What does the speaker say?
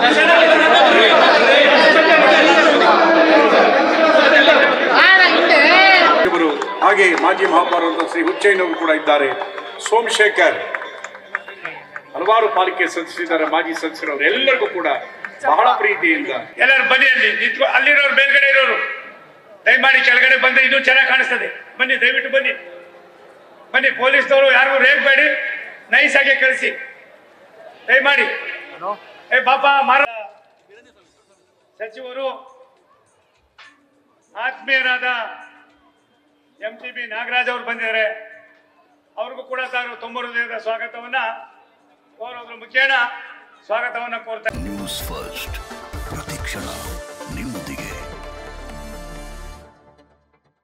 ಇವರು ಹಾಗೆ ಮಾಜಿ ಮಹಾಪೌರರಾದ ಶ್ರೀ ಹುಚ್ಚಯ್ಯನವರು ಕೂಡ ಇದ್ದಾರೆ ಸೋಮಶೇಖರ್ ಹಲವಾರು ಪಾಲಿಕೆ ಸದಸ್ಯರಿದ್ದಾರೆ ಮಾಜಿ ಸದಸ್ಯರವರು ಎಲ್ಲರಿಗೂ ಕೂಡ ಬಹಳ ಪ್ರೀತಿಯಿಂದ ಎಲ್ಲರೂ ಬನ್ನಿ ಅಲ್ಲಿ ನಿಂತ್ಕೊ ಅಲ್ಲಿರೋರು ಮೇಲ್ಗಡೆ ಇರೋರು ದಯಮಾಡಿ ಕೆಳಗಡೆ ಬಂದ್ರೆ ಇನ್ನೂ ಚೆನ್ನಾಗಿ ಕಾಣಿಸ್ತದೆ ಬನ್ನಿ ದಯವಿಟ್ಟು ಬನ್ನಿ ಬನ್ನಿ ಪೊಲೀಸ್ನವರು ಯಾರಿಗೂ ರೇಗ್ಬೇಡಿ ನೈಸ್ ಆಗಿ ಕಳಿಸಿ ದಯಮಾಡಿ ಏ ಪಾಪ ಮಾರ ಸಚಿವರು ಆತ್ಮೀಯರಾದ ಎಂ ಟಿ ಬಿ ನಾಗರಾಜ್ ಅವರು ಬಂದಿದ್ದಾರೆ ಅವ್ರಿಗೂ ಕೂಡ ತಾನು ತುಂಬ ಹೃದಯದ ಸ್ವಾಗತವನ್ನ ಕೋರೋದ್ರ ಮುಖೇನ ಸ್ವಾಗತವನ್ನ ಕೋರ್ತಾರೆ ನ್ಯೂಸ್ ಫಸ್ಟ್